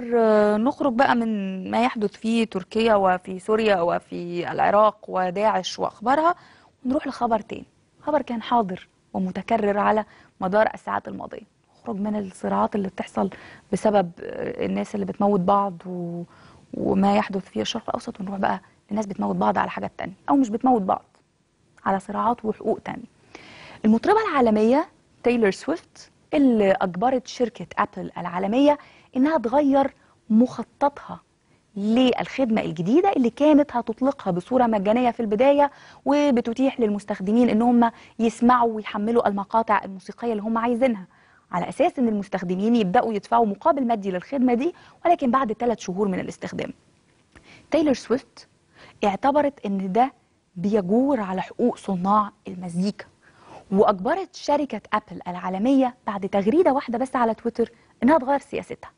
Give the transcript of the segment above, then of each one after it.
آه، نخرج بقى من ما يحدث في تركيا وفي سوريا وفي العراق وداعش واخبارها ونروح لخبر تاني خبر كان حاضر ومتكرر على مدار الساعات الماضيه نخرج من الصراعات اللي بتحصل بسبب آه، الناس اللي بتموت بعض و... وما يحدث في الشرق الاوسط ونروح بقى الناس بتموت بعض على حاجات تانية او مش بتموت بعض على صراعات وحقوق تانية المطربة العالمية تايلور سويفت اللي أجبرت شركة أبل العالمية إنها تغير مخططها للخدمة الجديدة اللي كانت هتطلقها بصورة مجانية في البداية وبتتيح للمستخدمين إن هم يسمعوا ويحملوا المقاطع الموسيقية اللي هم عايزينها على أساس إن المستخدمين يبدأوا يدفعوا مقابل مادي للخدمة دي ولكن بعد ثلاث شهور من الاستخدام تايلور سويفت اعتبرت ان ده بيجور على حقوق صناع المزيكا واجبرت شركه ابل العالميه بعد تغريده واحده بس على تويتر انها تغير سياستها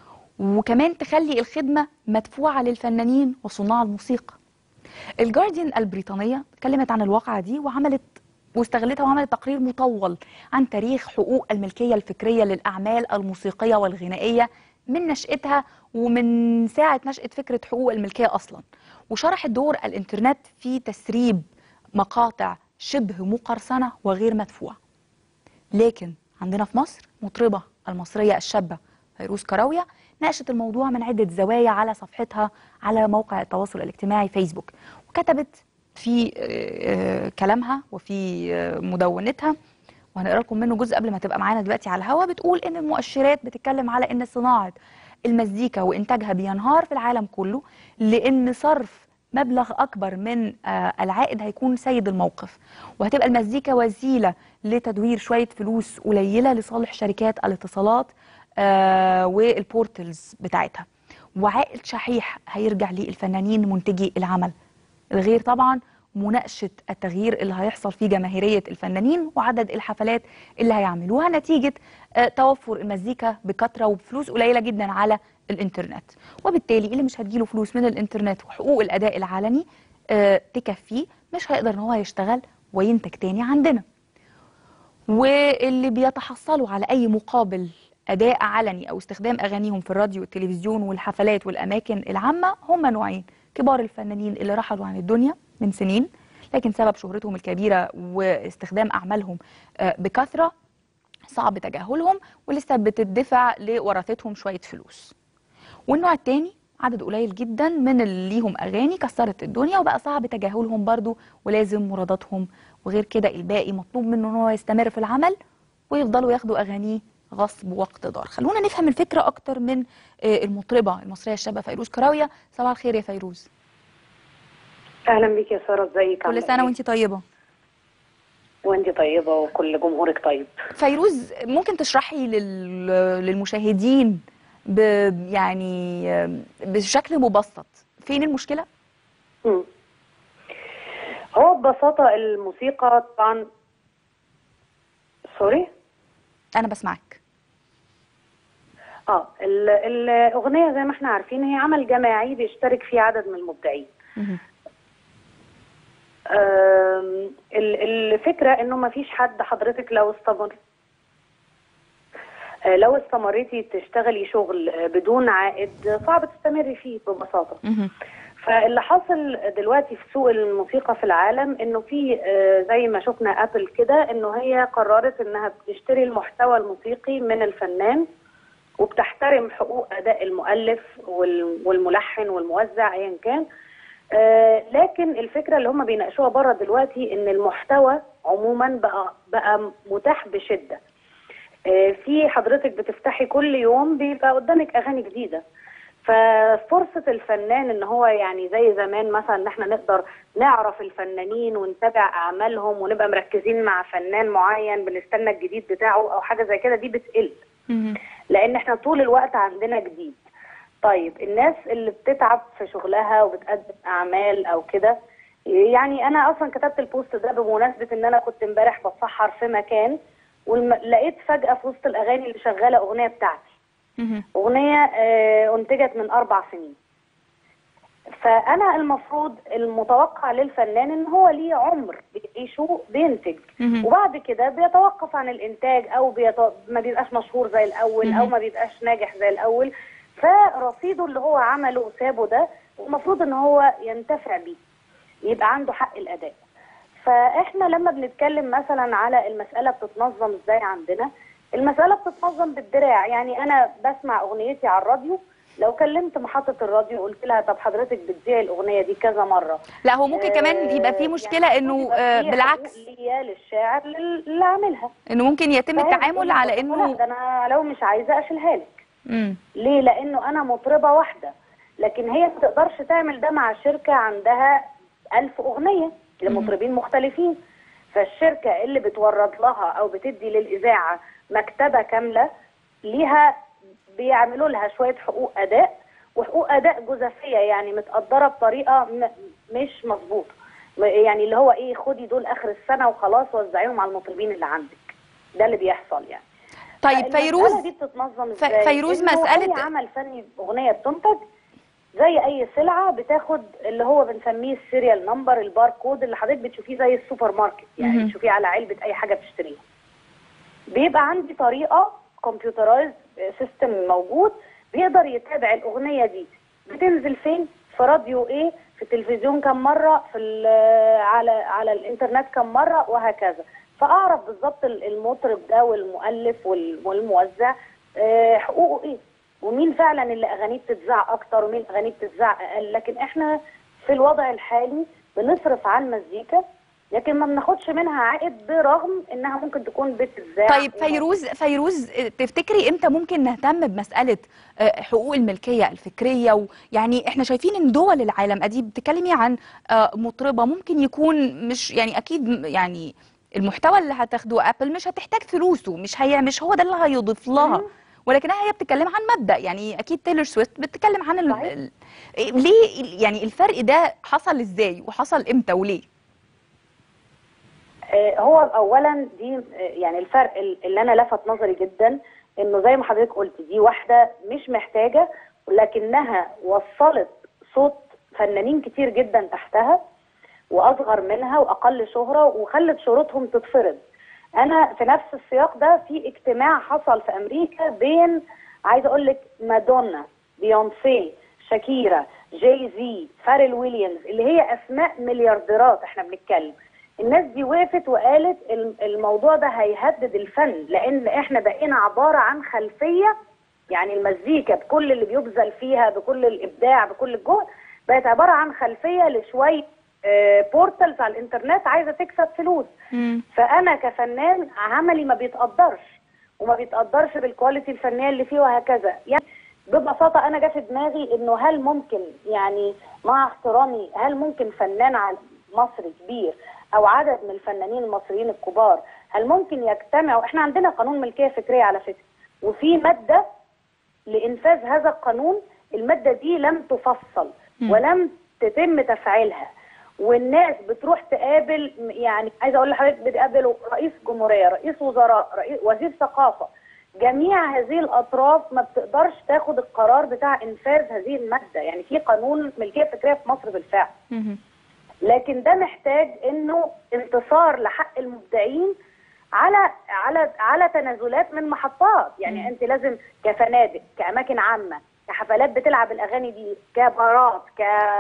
وكمان تخلي الخدمه مدفوعه للفنانين وصناع الموسيقى الجارديان البريطانيه اتكلمت عن الواقعه دي وعملت واستغلتها وعملت تقرير مطول عن تاريخ حقوق الملكيه الفكريه للاعمال الموسيقيه والغنائيه من نشأتها ومن ساعة نشأة فكرة حقوق الملكية أصلا وشرحت دور الإنترنت في تسريب مقاطع شبه مقرصنة وغير مدفوعة لكن عندنا في مصر مطربة المصرية الشابة فيروز كراوية ناقشت الموضوع من عدة زوايا على صفحتها على موقع التواصل الاجتماعي فيسبوك وكتبت في آه، آه، كلامها وفي آه، مدونتها وهنقرا لكم منه جزء قبل ما تبقى معانا دلوقتي على الهوا بتقول ان المؤشرات بتتكلم على ان صناعه المزيكا وانتاجها بينهار في العالم كله لان صرف مبلغ اكبر من آه، العائد هيكون سيد الموقف وهتبقى المزيكا وسيله لتدوير شويه فلوس قليله لصالح شركات الاتصالات آه، والبورتلز بتاعتها وعائد شحيح هيرجع للفنانين منتجي العمل الغير طبعا مناقشة التغيير اللي هيحصل في جماهيرية الفنانين وعدد الحفلات اللي هيعملوها نتيجة آه، توفر المزيكا بكثرة وبفلوس قليلة جدا على الإنترنت وبالتالي اللي مش هتجيله فلوس من الإنترنت وحقوق الأداء العلني آه، تكفيه مش هيقدر إن هو يشتغل وينتج تاني عندنا واللي بيتحصلوا على أي مقابل أداء علني أو استخدام أغانيهم في الراديو والتلفزيون والحفلات والأماكن العامة هم نوعين كبار الفنانين اللي رحلوا عن الدنيا من سنين لكن سبب شهرتهم الكبيرة واستخدام أعمالهم آه، بكثرة صعب تجاهلهم ولسه بتدفع لورثتهم شوية فلوس والنوع التاني عدد قليل جدا من اللي ليهم أغاني كسرت الدنيا وبقى صعب تجاهلهم برضو ولازم مراداتهم وغير كده الباقي مطلوب منه ان هو يستمر في العمل ويفضلوا ياخدوا أغانيه غصب واقتدار خلونا نفهم الفكرة أكتر من آه، المطربة المصرية الشابة فيروز كراوية صباح الخير يا فيروز اهلا بيك يا ساره ازيك كل عاملة سنة إيه؟ وانت طيبة وانت طيبه وكل جمهورك طيب فيروز ممكن تشرحي لل... للمشاهدين ب... يعني بشكل مبسط فين المشكلة؟ مم. هو ببساطه الموسيقى طبعا سوري أنا بسمعك اه ال- الاغنيه زي ما احنا عارفين هي عمل جماعي بيشترك فيه عدد من المبدعين مهم. آم، ال- الفكره انه ما فيش حد حضرتك لو استمر آه، لو استمريتي تشتغلي شغل آه، بدون عائد صعب تستمري فيه ببساطه مهم. فاللي حاصل دلوقتي في سوق الموسيقى في العالم انه في آه، زي ما شفنا ابل كده انه هي قررت انها بتشتري المحتوى الموسيقي من الفنان وبتحترم حقوق اداء المؤلف وال- والملحن والموزع ايا كان آه، لكن الفكره اللي هم بيناقشوها بره دلوقتي ان المحتوى عموما بقى بقى متاح بشده آه، في حضرتك بتفتحي كل يوم بيبقى قدامك اغاني جديده ففرصة الفنان ان هو يعني زي زمان مثلا ان احنا نقدر نعرف الفنانين ونتابع اعمالهم ونبقى مركزين مع فنان معين بنستنى الجديد بتاعه او حاجة زي كده دي بتقل مهم. لان احنا طول الوقت عندنا جديد طيب الناس اللي بتتعب في شغلها وبتقدم اعمال او كده يعني انا اصلا كتبت البوست ده بمناسبه ان انا كنت امبارح بتسحر في مكان ولقيت فجاه في وسط الاغاني اللي شغاله اغنيه بتاعتي مهم. اغنيه آه، انتجت من اربع سنين فانا المفروض المتوقع للفنان ان هو ليه عمر بيعيشه بينتج مهم. وبعد كده بيتوقف عن الانتاج او بيت... ما بيبقاش مشهور زي الاول او مهم. ما بيبقاش ناجح زي الاول فرصيده اللي هو عمله وسابه ده المفروض ان هو ينتفع بيه يبقى عنده حق الاداء فاحنا لما بنتكلم مثلا على المساله بتتنظم ازاي عندنا المساله بتتنظم بالدراع يعني انا بسمع اغنيتي على الراديو لو كلمت محطه الراديو وقلت لها طب حضرتك بتذيعي الاغنيه دي كذا مره لا هو ممكن كمان يبقى في مشكله يعني انه يبقى آه، في بالعكس حقوق ليا للشاعر لل- اللي عاملها انه ممكن يتم فهي التعامل بتقول على لا انه ده انا لو مش عايزه اشيلها لك مم. ليه؟ لأنه أنا مطربة واحدة لكن هي ما تقدرش تعمل ده مع شركة عندها ألف أغنية لمطربين مختلفين فالشركة اللي بتورد لها أو بتدي للإذاعة مكتبة كاملة ليها بيعملوا لها شوية حقوق أداء وحقوق أداء جزافية يعني متقدرة بطريقة م- مش مظبوطة م- يعني اللي هو إيه خدي دول آخر السنة وخلاص وزعيهم على المطربين اللي عندك ده اللي بيحصل يعني طيب فالمسألة فيروز دي بتتنظم ف- ازاي؟ فيروز إنه مسألة- اي عمل فني اغنيه بتنتج زي اي سلعه بتاخد اللي هو بنسميه السيريال نمبر الباركود اللي حضرتك بتشوفيه زي السوبر ماركت يعني مهم. بتشوفيه على علبه اي حاجه بتشتريها بيبقى عندي طريقه كمبيوترايز سيستم موجود بيقدر يتابع الاغنيه دي بتنزل فين في راديو ايه في التلفزيون كم مره في ال- على على الانترنت كم مره وهكذا فاعرف بالظبط ال- المطرب ده والمؤلف وال- والموزع آه، حقوقه ايه ومين فعلا اللي اغانيه بتتذاع اكتر ومين اغانيه بتتذاع اقل لكن احنا في الوضع الحالي بنصرف على المزيكا لكن ما بناخدش منها عائد برغم انها ممكن تكون بتتذاع طيب وما- فيروز فيروز آه، تفتكري امتى ممكن نهتم بمساله آه، حقوق الملكيه الفكريه ويعني احنا شايفين ان دول العالم ادي بتتكلمي عن آه، مطربه ممكن يكون مش يعني اكيد م- يعني المحتوى اللي هتاخده ابل مش هتحتاج فلوسه مش هي مش هو ده اللي هيضيف لها مم. ولكنها هي بتتكلم عن مبدأ يعني اكيد تايلور سويفت بتتكلم عن ال... صحيح. ال... إيه، ليه يعني الفرق ده حصل ازاي وحصل امتى وليه آه، هو اولا دي آه، يعني الفرق ال- اللي انا لفت نظري جدا انه زي ما حضرتك قلت دي واحده مش محتاجه لكنها وصلت صوت فنانين كتير جدا تحتها واصغر منها واقل شهره وخلت شروطهم تتفرض انا في نفس السياق ده في اجتماع حصل في امريكا بين عايزه اقول لك مادونا بيونسي شاكيرا جاي زي فارل ويليامز اللي هي اسماء مليارديرات احنا بنتكلم الناس دي وقفت وقالت الم- الموضوع ده هيهدد الفن لان احنا بقينا عباره عن خلفيه يعني المزيكا بكل اللي بيبذل فيها بكل الابداع بكل الجهد بقت عباره عن خلفيه لشويه بورتالز على الانترنت عايزه تكسب فلوس فانا كفنان عملي ما بيتقدرش وما بيتقدرش بالكواليتي الفنيه اللي فيه وهكذا يعني ببساطه انا جه في دماغي انه هل ممكن يعني مع احترامي هل ممكن فنان ع- مصري كبير او عدد من الفنانين المصريين الكبار هل ممكن يجتمعوا احنا عندنا قانون ملكيه فكريه على فكره وفي ماده لانفاذ هذا القانون الماده دي لم تفصل مم. ولم تتم تفعيلها والناس بتروح تقابل يعني عايزه اقول لحضرتك بتقابل رئيس جمهوريه رئيس وزراء رئيس وزير ثقافه جميع هذه الاطراف ما بتقدرش تاخد القرار بتاع انفاذ هذه الماده يعني في قانون ملكيه فكريه في مصر بالفعل مهم. لكن ده محتاج انه انتصار لحق المبدعين على على على تنازلات من محطات يعني مم. انت لازم كفنادق كاماكن عامه كحفلات بتلعب الاغاني دي كبارات ك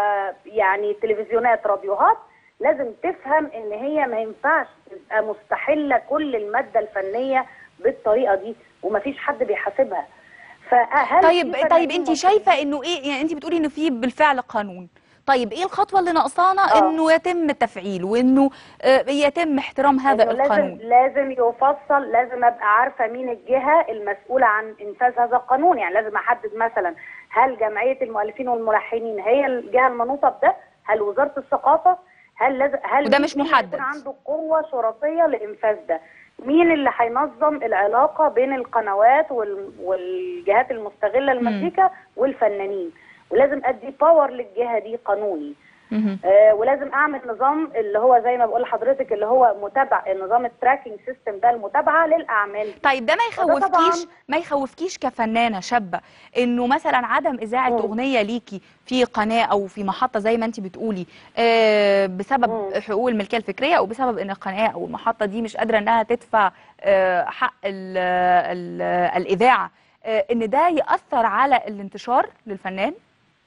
يعني تلفزيونات راديوهات لازم تفهم ان هي ما ينفعش تبقى مستحله كل الماده الفنيه بالطريقه دي ومفيش حد بيحاسبها فهل طيب في طيب فنانين انت مصريين شايفه انه ايه يعني انت بتقولي انه في بالفعل قانون طيب ايه الخطوه اللي ناقصانا آه. انه يتم تفعيله وانه آه، يتم احترام هذا إنه القانون لازم لازم يفصل لازم ابقى عارفه مين الجهه المسؤوله عن انفاذ هذا القانون يعني لازم احدد مثلا هل جمعيه المؤلفين والملحنين هي الجهه المنوطه بده هل وزاره الثقافه هل لازم هل وده في مش مين محدد. يكون عنده قوه شرطيه لانفاذ ده مين اللي هينظم العلاقه بين القنوات وال- والجهات المستغله المزيكا والفنانين ولازم ادي باور للجهه دي قانوني مهم. آه، ولازم اعمل نظام اللي هو زي ما بقول لحضرتك اللي هو متابع نظام التراكنج سيستم ده المتابعه للاعمال دي. طيب ده ما وده يخوفكيش طبعاً- ما يخوفكيش كفنانه شابه انه مثلا عدم اذاعه مم. اغنيه ليكي في قناه او في محطه زي ما انت بتقولي آه، بسبب مم. حقوق الملكيه الفكريه او بسبب ان القناه او المحطه دي مش قادره انها تدفع آه، حق ال ال الاذاعه آه، ان ده ياثر على الانتشار للفنان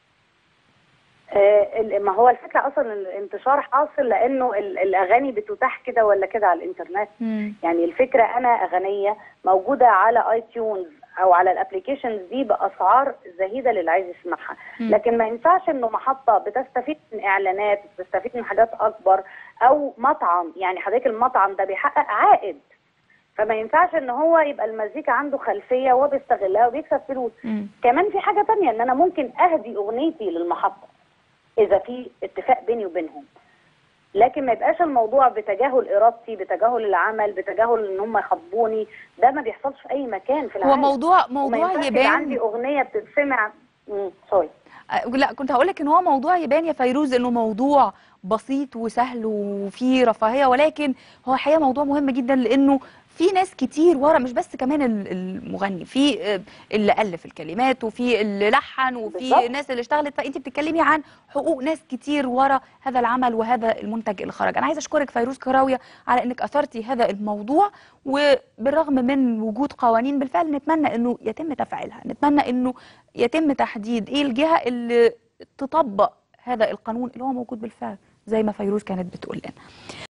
آه، ال- ما هو الفكره اصلا الانتشار حاصل لانه ال- الاغاني بتتاح كده ولا كده على الانترنت يعني الفكره انا اغنيه موجوده على اي تيونز او على الابلكيشنز دي باسعار زهيده للي عايز يسمعها مم. لكن ما ينفعش انه محطه بتستفيد من اعلانات بتستفيد من حاجات اكبر او مطعم يعني حضرتك المطعم ده بيحقق عائد فما ينفعش ان هو يبقى المزيكا عنده خلفيه وهو بيستغلها وبيكسب فلوس مم. كمان في حاجه تانية ان انا ممكن اهدي اغنيتي للمحطه اذا في اتفاق بيني وبينهم لكن ما يبقاش الموضوع بتجاهل ارادتي بتجاهل العمل بتجاهل ان هم يخاطبوني ده ما بيحصلش في اي مكان في هو العالم موضوع وما موضوع ينفعش يبقى يبان عندي اغنيه بتتسمع مم، سوري آه، لا كنت هقول لك ان هو موضوع يبان يا فيروز انه موضوع بسيط وسهل وفيه رفاهيه ولكن هو الحقيقه موضوع مهم جدا لانه في ناس كتير ورا مش بس كمان ال- المغني في آه، اللي الف الكلمات وفي اللي لحن وفي بالظبط. ناس اللي اشتغلت فانت بتتكلمي عن حقوق ناس كتير ورا هذا العمل وهذا المنتج اللي خرج انا عايزه اشكرك فيروز كراويه على انك اثرتي هذا الموضوع وبالرغم من وجود قوانين بالفعل نتمنى انه يتم تفعيلها نتمنى انه يتم تحديد ايه الجهه اللي تطبق هذا القانون اللي هو موجود بالفعل زي ما فيروز كانت بتقول لنا